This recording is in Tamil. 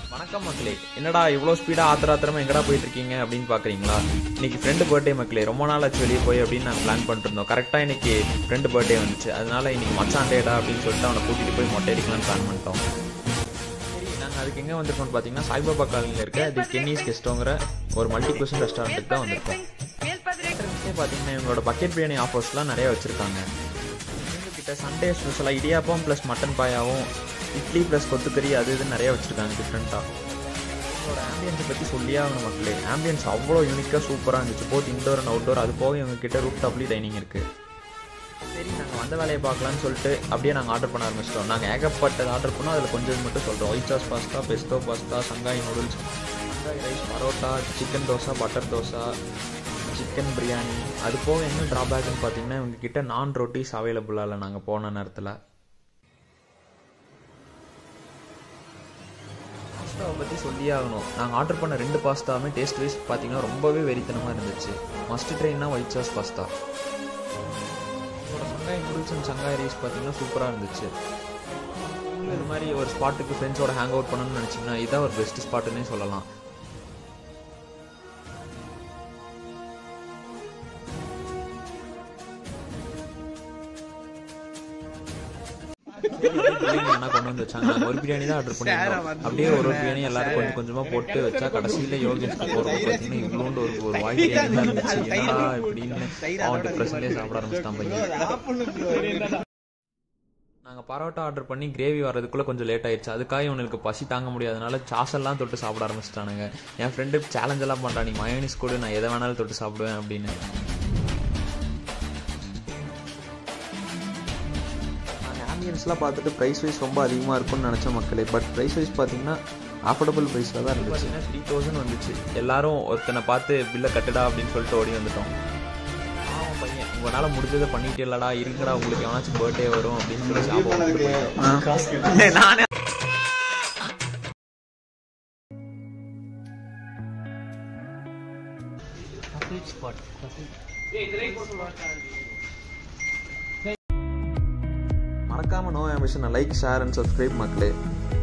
வணக்கம் மக்களே என்னடா இவ்வளோ ஸ்பீடாக ஆத்திர ஆத்திரமா எங்கடா போயிட்டு இருக்கீங்க அப்படின்னு பார்க்குறீங்களா இன்னைக்கு ஃப்ரெண்டு பர்த்டே மக்களே ரொம்ப நாள் ஆச்சு வெளியே போய் அப்படின்னு நாங்கள் பிளான் பண்ணிட்டு இருந்தோம் கரெக்டாக இன்னைக்கு ஃப்ரெண்டு பர்த்டே வந்துச்சு அதனால இன்னைக்கு மச்சான் டேடா அப்படின்னு சொல்லிட்டு அவனை கூட்டிகிட்டு போய் மொட்டை அடிக்கலாம்னு பிளான் பண்ணிட்டோம் சரி நாங்கள் அதுக்கு எங்கே வந்திருக்கோம்னு பார்த்தீங்கன்னா சாய்பாபா காலனியில் இருக்க தி கென்னிஸ் கெஸ்டோங்கிற ஒரு மல்டி குஷன் ரெஸ்டாரண்ட்டுக்கு தான் வந்திருக்கோம் Entrance-லயே பார்த்தீங்கன்னா இவங்களோட பக்கெட் பிரியாணி ஆஃபர்ஸ்லாம் நிறைய வச்சுருக்காங்க கிட்ட சண்டே ஸ்பெஷலாக இடியாப்பம் ப்ளஸ் மட்டன் பாயாவும் இட்லி ப்ளஸ் கொத்துக்கறி அது இது நிறைய வச்சுருக்காங்க டிஃப்ரெண்ட்டாக இதோட ஆம்பியன்ஸை பற்றி சொல்லியே ஆகணும் மக்களே ஆம்பியன்ஸ் அவ்வளோ யூனிக்காக சூப்பராக இருந்துச்சு போத் இன்டோர் அண்ட் அவுட்டோர் அது போக இவங்க கிட்ட ரூப் டாப்லி டைனிங் இருக்குது சரி நாங்கள் வந்த வேலையை பார்க்கலாம்னு சொல்லிட்டு அப்படியே நாங்கள் ஆர்டர் பண்ண ஆரம்பிச்சிட்டோம் நாங்கள் ஏகப்பட்டது ஆர்டர் பண்ணோம் அதில் கொஞ்சம் மட்டும் சொல்கிறோம் white sauce pasta pesto pasta Shanghai noodles Shanghai rice parotta chicken dosa butter dosa chicken biryani அது போக என்ன ட்ராபேக்னு பார்த்தீங்கன்னா இவங்க கிட்ட நான் ரொட்டிஸ் அவைலபிளாக இல்லை நாங்கள் போன நேரத்தில் பாஸ்தாவை பற்றி சொல்லியே ஆகணும் நாங்கள் ஆர்டர் பண்ண ரெண்டு பாஸ்தாவுமே டேஸ்ட் வைஸ் பார்த்தீங்கன்னா ரொம்பவே வெறித்தனமாக இருந்துச்சு மஸ்ட் ட்ரெயின்னா ஒயிட் சாஸ் பாஸ்தா இதோட Shanghai noodles and Shanghai rice பார்த்தீங்கன்னா சூப்பராக இருந்துச்சு இது மாதிரி ஒரு ஸ்பாட்டுக்கு ஃப்ரெண்ட்ஸோட ஹேங் அவுட் பண்ணணும்னு நினச்சிங்கன்னா இதான் ஒரு பெஸ்ட் ஸ்பாட்டுன்னே சொல்லலாம் பிரியாணி ஆனா கொண்டு வந்து வச்சாங்க நாங்க ஒரு பிரியாணி தான் ஆர்டர் பண்ணிருந்தோம் அப்படியே ஒரு ஒரு பிரியாணி எல்லாரும் கொஞ்சம் கொஞ்சமா போட்டு வச்சா கடைசியில யோகேஷ் போறோம் பாத்தீங்கன்னா இவ்வளோண்டு ஒரு ஒரு வாய் பிரியாணி தான் இருந்துச்சு என்னடா இப்படின்னு அவன் டிப்ரெஷன்லேயே சாப்பிட ஆரம்பிச்சிட்டான் பையன் நாங்கள் பரோட்டா ஆர்டர் பண்ணி கிரேவி வர்றதுக்குள்ளே கொஞ்சம் லேட் ஆயிடுச்சு அதுக்காக இவனுக்கு பசி தாங்க முடியாதனால சாஸெல்லாம் தொட்டு சாப்பிட ஆரம்பிச்சிட்டானுங்க என் ஃப்ரெண்டு சேலஞ்ச் எல்லாம் பண்ணுறான் நீ மயோனிஸ் கூட நான் எதை வேணாலும் தொட்டு சாப்பிடுவேன் அப்படின்னு நாங்கள் ஆம்பியன்ஸ்லாம் பார்த்துட்டு ப்ரைஸ் வைஸ் ரொம்ப அதிகமாக இருக்கும்னு நினச்ச மக்களே பட் ப்ரைஸ் வைஸ் பார்த்தீங்கன்னா அஃபோர்டபுள் ப்ரைஸில் தான் இருந்துச்சு த்ரீ தௌசண்ட் வந்துச்சு எல்லாரும் ஒருத்தனை பார்த்து பில்லை கட்டுடா அப்படின்னு சொல்லிட்டு ஓடி வந்துட்டோம் பாவம் பையன் உங்களால் முடிஞ்சதை பண்ணிட்டு இல்லடா இருங்கடா உங்களுக்கு எவனாச்சும் பர்த்டே வரும் அப்படின்னு சொல்லி சாப்பிட விட்டுட்டு போயிட்டான். நானே மறக்காம no ambition like share and subscribe மக்களே